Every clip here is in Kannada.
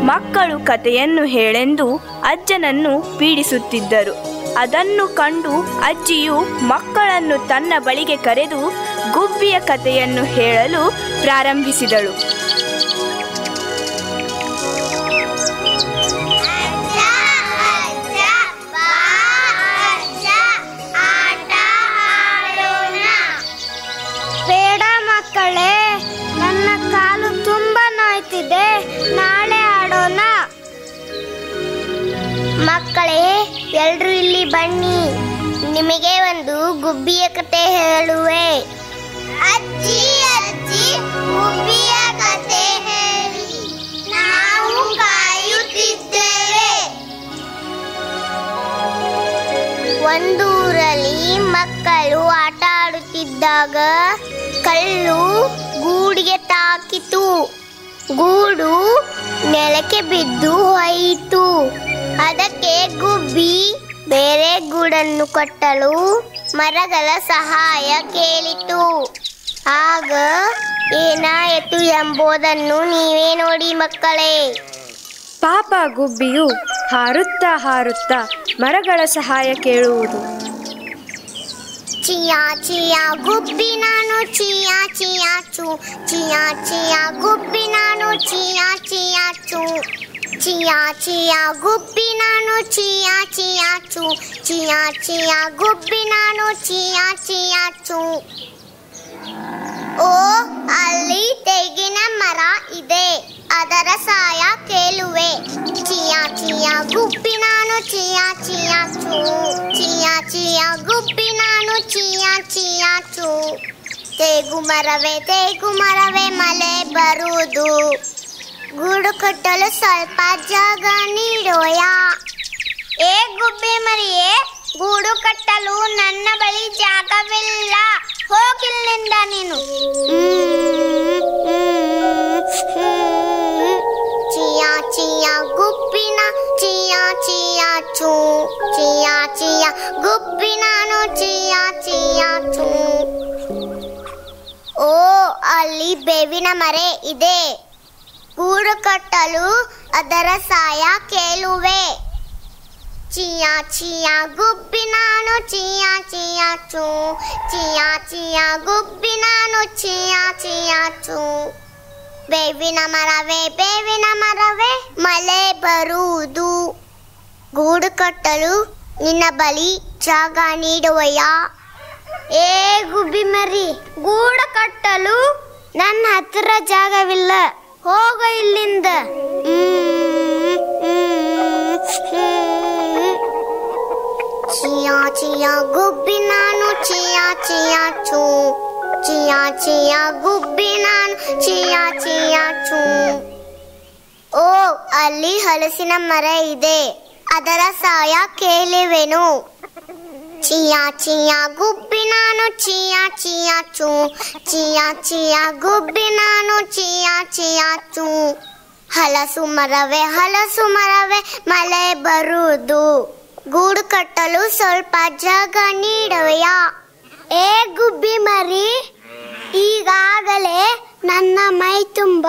ಮಕ್ಕಳು ಕಥೆಯನ್ನು ಹೇಳೆಂದು ಅಜ್ಜನನ್ನು ಪೀಡಿಸುತ್ತಿದ್ದರು ಅದನ್ನು ಕಂಡು ಅಜ್ಜಿಯು ಮಕ್ಕಳನ್ನು ತನ್ನ ಬಳಿಗೆ ಕರೆದು ಗುಬ್ಬಿಯ ಕಥೆಯನ್ನು ಹೇಳಲು ಪ್ರಾರಂಭಿಸಿದಳು ಬೇಡ ಮಕ್ಕಳೇ ನನ್ನ ಕಾಲು ತುಂಬಾ ನೋಯ್ತಿದೆ ನಾಳೆ ಆಡೋಣ ಮಕ್ಕಳೇ ಎಲ್ರು ಇಲ್ಲಿ ಬನ್ನಿ ನಿಮಗೆ ಒಂದು ಗುಬ್ಬಿಯ ಕತೆ ಹೇಳುವೆ ಅಜ್ಜಿ ಅಜ್ಜಿ ಗುಬ್ಬಿಯ ಕತೆ ಹೇಳಿ ನಾವು ಕಾಯುತ್ತಿದ್ದೇವೆ ಒಂದೂರಲ್ಲಿ ಮಕ್ಕಳು ಆಟ ಆಡುತ್ತಿದ್ದಾಗ ಕಲ್ಲು ಗೂಡಿಗೆ ತಾಕಿತು ಗೂಡು ನೆಲಕ್ಕೆ ಬಿದ್ದು ಹೋಯಿತು ಅದಕ್ಕೆ ಗುಬ್ಬಿ ಬೇರೆ ಗೂಡನ್ನು ಕಟ್ಟಲು ಮರಗಳ ಸಹಾಯ ಕೇಳಿತು ಆಗ ಏನಾಯಿತು ಎಂಬುದನ್ನು ನೀವೇ ನೋಡಿ ಮಕ್ಕಳೇ ಪಾಪ ಗುಬ್ಬಿಯು ಹಾರುತ್ತಾ ಹಾರುತ್ತಾ ಮರಗಳ ಸಹಾಯ ಕೇಳುವುದು ಚಿಯಾ ಚಿಯಾ ಗುಬ್ಬಿ ನಾನು ಚಿಯಾ ಚಿಯಾ ಚು ಚಿಯಾ ಚಿಯಾ ಗುಬ್ಬಿ ನಾನು ಚಿಯಾ ಚಿಯಾ ಚು ಚಿಯಾ ಚಿಯಾ ಗುಬ್ಬಿ ನಾನು ಚಿಯಾ ಚಿಯಾ ಚು ಚಿಯಾ ಚಿಯಾ ಗುಬ್ಬಿ ನಾನು ಚಿಯಾ ಚಿಯಾ ಚು ಓ ಅಲ್ಲಿ ತೆಗಿನ ಮರ ಇದೆ ಅದರ ಸಾಯ ಕೇಳುವೆ ಚಿಯಾ ಚಿಯಾ ಗುಬ್ಬಿ ನಾನು ಚಿಯಾ ಚಿಯಾ ಚೂ ಚಿಯಾ ಚಿಯಾ ಗುಬ್ಬಿ ನಾನು ಚಿಯಾ ಚಿಯಾ ಚೂ ತೇಗು ಮರವೇ ತೇಗು ಮರವೇ ಮಳೆ ಬರುವುದು ಗೂಡು ಕಟ್ಟಲು ಸ್ವಲ್ಪ ಜಾಗ ನೀಡೋಯ ಏ ಗುಬ್ಬಿ ಮರಿಯೇ ಗೂಡು ಕಟ್ಟಲು ನನ್ನ ಬಳಿ ಜಾಗವಿಲ್ಲ ಹೋಗಿಲ್ಲಿಂದ ನೀನು ಚಿಯಾ ಚಿಯಾ ಗುಬ್ಬಿನ ಚಿಯಾ ಚಿಯಾ ಚೂ ಚಿಯಾ ಚಿಯಾ ಗುಬ್ಬಿ ನಾನು ಚಿಯಾ ಚಿಯಾ ಚೂ ಓ ಅಲ್ಲಿ ಬೇವಿನ ಮರೆ ಇದೆ ಗೂಡು ಕಟ್ಟಲು ಅದರ ಸಾಯ ಕೇಳುವೆ ಚಿಯಾ ಚಿಯಾ ಗುಬ್ಬಿ ನಾನು ಚಿಯಾ ಚಿಯಾ ಚೂ ಚಿಯಾ ಚಿಯಾ ಗುಬ್ಬಿ ನಾನು ಚಿಯಾ ಚಿಯಾ ಚೂ ಬೇವಿನ ಮರವೇ ಬೇವಿನ ಮರವೇ ಮಳೆ ಬರುವುದು ಗೂಡು ಕಟ್ಟಲು ನಿನ್ನ ಬಳಿ ಜಾಗ ನೀಡುವಯ ಏ ಗುಬ್ಬಿ ಮರಿ ಗೂಡು ಕಟ್ಟಲು ನನ್ನ ಹತ್ತಿರ ಜಾಗವಿಲ್ಲ ಹೋಗ ಇಲ್ಲಿಂದ ಹ್ಮ್, ಹ್ಮ್, ಹ್ಮ್. ಚಿಯಾ ಚಿಯಾ ಗುಬ್ಬಿ ನಾನು ಚಿಯಾ ಚಿಯಾ ಚೂ ಚಿಯಾ ಚಿಯಾ ಗುಬ್ಬಿ ನಾನು ಚಿಯಾ ಚಿಯಾ ಚೂ ಓ ಅಲ್ಲಿ ಹಲಸಿನ ಮರ ಇದೆ ಅದರ ಸಾಯ ಕೇಳುವೆನು ಚಿಯಾ ಚಿಯಾ ಗುಬ್ಬಿ ನಾನು ಚಿಯಾ ಚಿಯಾ ಚೂ ಚಿಯಾ ಚಿಯಾ ಗುಬ್ಬಿ ನಾನು ಚಿಯಾ ಚಿಯಾ ಚೂ ಹಲಸು ಮರವೇ ಹಲಸು ಮರವೇ ಮಳೆ ಬರುವುದು ಗೂಡು ಕಟ್ಟಲು ಸ್ವಲ್ಪ ಜಾಗ ನೀಡುವೆಯಾ ಏ ಗುಬ್ಬಿ ಮರಿ ಈಗಾಗಲೇ ನನ್ನ ಮೈ ತುಂಬ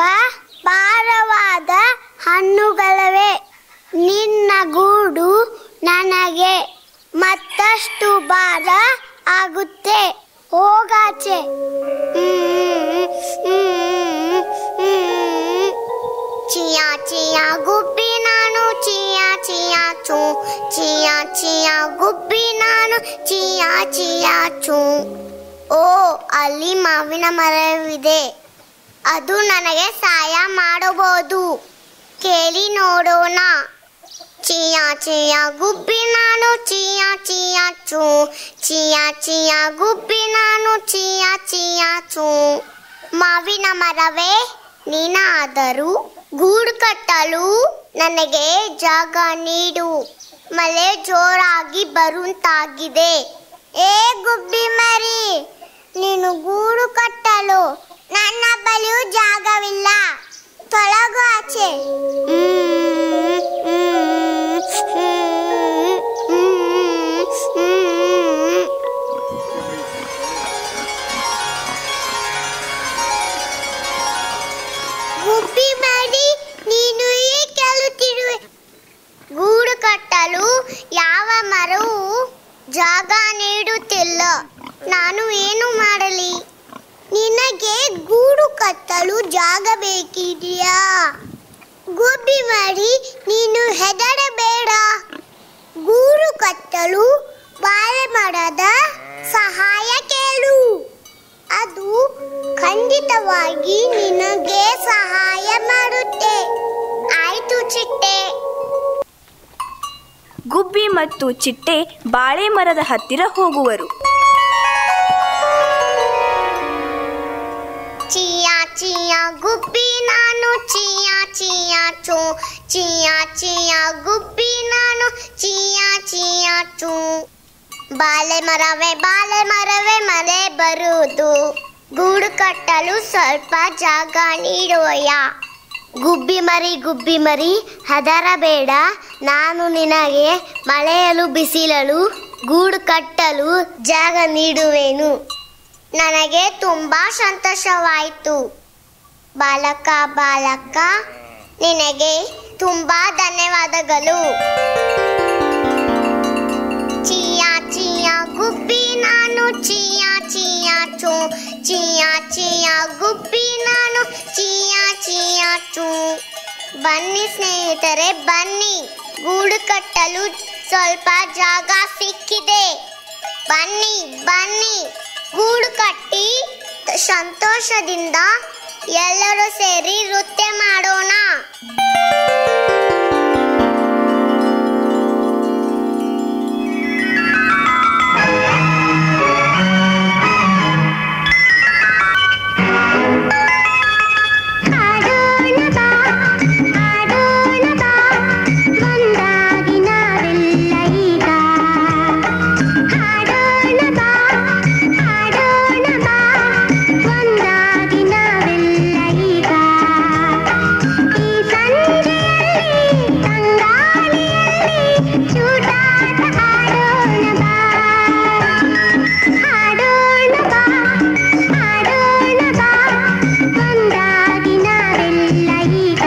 ಭಾರವಾದ ಹಣ್ಣುಗಳಿವೆ ನಿನ್ನ ಗೂಡು ನನಗೆ ಮತ್ತಷ್ಟು ಭಾರ ಆಗುತ್ತೆ ಹೋಗಾಚೆ ಹ್ಮ್, ಹ್ಮ್, ಹ್ಮ್. ಚಿಯಾ ಚಿಯಾ ಗುಬ್ಬಿ ನಾನು ಚಿಯಾ ಚಿಯಾ ಚೂ ಚಿಯಾ ಚಿಯಾ ಗುಬ್ಬಿ ನಾನು ಚಿಯಾ ಚಿಯಾ ಚೂ ಓ ಅಲ್ಲಿ ಮಾವಿನ ಮರವಿದೆ ಅದು ನನಗೆ ಸಹಾಯ ಮಾಡಬಹುದು ಕೇಳಿ ನೋಡೋಣ ಚಿಯಾ ಚಿಯಾ ಗುಬ್ಬಿ ನಾನು ಚಿಯಾ ಚಿಯಾ ಚೂ ಚಿಯಾ ಚಿಯಾ ಗುಬ್ಬಿ ನಾನು ಚಿಯಾ ಚಿಯಾ ಚೂ ಮಾವಿನ ಮರವೇ ನೀನಾದರೂ ಗೂಡು ಕಟ್ಟಲು ನನಗೆ ಜಾಗ ನೀಡು ಮಳೆ ಜೋರಾಗಿ ಬರುವಂತಾಗಿದೆ ಏ ಗುಬ್ಬಿ ಮರಿ ನೀನು ಗೂಡು ಕಟ್ಟಲು ನನ್ನ ಬಳಿಯೂ ಜಾಗವಿಲ್ಲ ತೊಲಗು ಆಚೆ ಹ್ಮ್, ಹ್ಮ್, ಹ್ಮ್, ಹ್ಮ್, ಹ್ಮ್. ಗುಬ್ಬಿ ಮಾಡಿ ನೀನು ಈ ಕೆಲಸ ನಾನು ಏನು ಮಾಡಲಿ ನಿನಗೆ ಗೂಡು ಕಟ್ಟಲು ಜಾಗ ಬೇಕಿದೆಯಾ ಗುಬ್ಬಿ ಮರಿ ನೀನು ಹೆದರಬೇಡ ಗೂಡು ಕಟ್ಟಲು ಬಾಳೆ ಮರದ ಸಹಾಯ ಕೇಳು ಅದು ಖಂಡಿತವಾಗಿ ನಿನಗೆ ಸಹಾಯ ಮಾಡುತ್ತೆ ಆಯ್ತು ಚಿಟ್ಟೆ ಗುಬ್ಬಿ ಮತ್ತು ಚಿಟ್ಟೆ ಬಾಳೆ ಮರದ ಹತ್ತಿರ ಹೋಗುವರು ಚಿಯಾ ಚಿಯಾ ಗುಬ್ಬಿ ನಾನು ಚಿಯಾ ಚಿಯಾ ಚೂ ಚಿಯಾ ಚಿಯಾ ಗುಬ್ಬಿ ನಾನು ಚಿಯಾ ಚಿಯಾ ಚೂ ಬಾಳೆ ಮರವೇ ಬಾಳೆ ಮರವೇ ಮನೆ ಬರುವುದು ಗೂಡು ಕಟ್ಟಲು ಸ್ವಲ್ಪ ಜಾಗ ನೀಡೋಯ ಗುಬ್ಬಿ ಮರಿ ಗುಬ್ಬಿ ಮರಿ ಹೆದರಬೇಡ ನಾನು ನಿನಗೆ ಮಳೆಯಲು ಬಿಸಿಲಲು ಗೂಡು ಕಟ್ಟಲು ಜಾಗ ನೀಡುವೆನು ನನಗೆ ತುಂಬಾ ಸಂತೋಷವಾಯಿತು ಬಾಲಕ ಬಾಲಕ ನಿನಗೆ ತುಂಬಾ ಧನ್ಯವಾದಗಳು ಚಿಯಾ ಚಿಯಾ ಗುಬ್ಬಿ ನಾನು ಚಿಯಾ ಚಿಯಾ ಚೂ ಚಿಯಾ ಚಿಯಾ ಗುಬ್ಬಿ ನಾನು ಚಿಯಾ ಚಿಯಾ ಚೂ ಬನ್ನಿ ಸ್ನೇಹಿತರೆ ಬನ್ನಿ ಗೂಡು ಕಟ್ಟಲು ಸ್ವಲ್ಪ ಜಾಗ ಸಿಕ್ಕಿದೆ ಬನ್ನಿ ಬನ್ನಿ ಗೂಡು ಕಟ್ಟಿ ಸಂತೋಷದಿಂದ ಎಲ್ಲರೂ ಸೇರಿ ನೃತ್ಯ ಮಾಡೋಣ ಆಡೋಣ ಬಾ ಆಡೋಣ ಬಾ ಒಂದಾಗಿ ನಾವೆಲ್ಲ ಈಗ ಹಾಡೋಣ ಬಾ ಹಾಡೋಣ ಬಾ ಒಂದಾಗಿ ನಾವೆಲ್ಲ ಈಗ ಈ ಸಂಜೆಯಲ್ಲಿ ತಂಗಾಳಿಯಲ್ಲಿ ಚೂಟಾಟ ಆಡೋಣ ಬಾ ಹಾಡೋಣ ಬಾ ಹಾಡೋಣ ಬಾ ಒಂದಾಗಿ ನಾವೆಲ್ಲ ಈಗ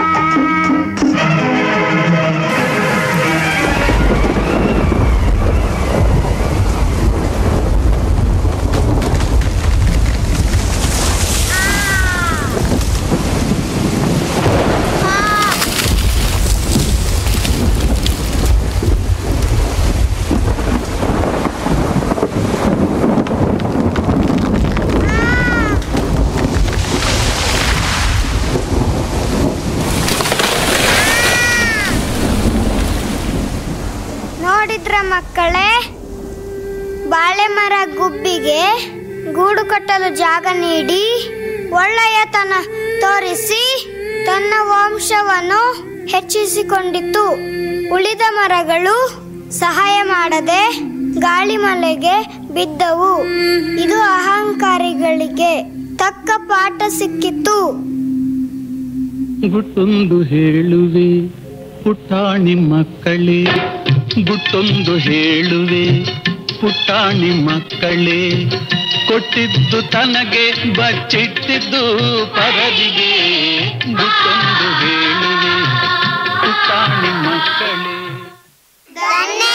ನೋಡಿದ್ರ ಮಕ್ಕಳೇ ಬಾಳೆ ಮರ ಗುಬ್ಬಿಗೆ ಗೂಡು ಕಟ್ಟಲು ಜಾಗ ನೀಡಿ ಒಳ್ಳೆಯತನ ತೋರಿಸಿ ತನ್ನ ವಂಶವನ್ನು ಹೆಚ್ಚಿಸಿಕೊಂಡಿತು ಉಳಿದ ಮರಗಳು ಸಹಾಯ ಮಾಡದೆ ಗಾಳಿ ಮಳೆಗೆ ಬಿದ್ದವು ಇದು ಅಹಂಕಾರಿಗಳಿಗೆ ತಕ್ಕ ಪಾಠ ಸಿಕ್ಕಿತು ಗುಟ್ಟೊಂದು ಹೇಳುವೆ ಪುಟ್ಟಾಣಿ ಮಕ್ಕಳೇ ಗುಟ್ಟೊಂದು ಹೇಳುವೆ ಪುಟ್ಟಾಣಿ ಮಕ್ಕಳೇ ಕೊಟ್ಟಿದ್ದು ತನಗೆ ಬಚ್ಚಿಟ್ಟಿದ್ದು ಪರದಿಗೆ ಗುಟ್ಟೊಂದು ಹೇಳುವೆ ಪುಟ್ಟಾಣಿ ಮಕ್ಕಳೇ ಧನ್ಯ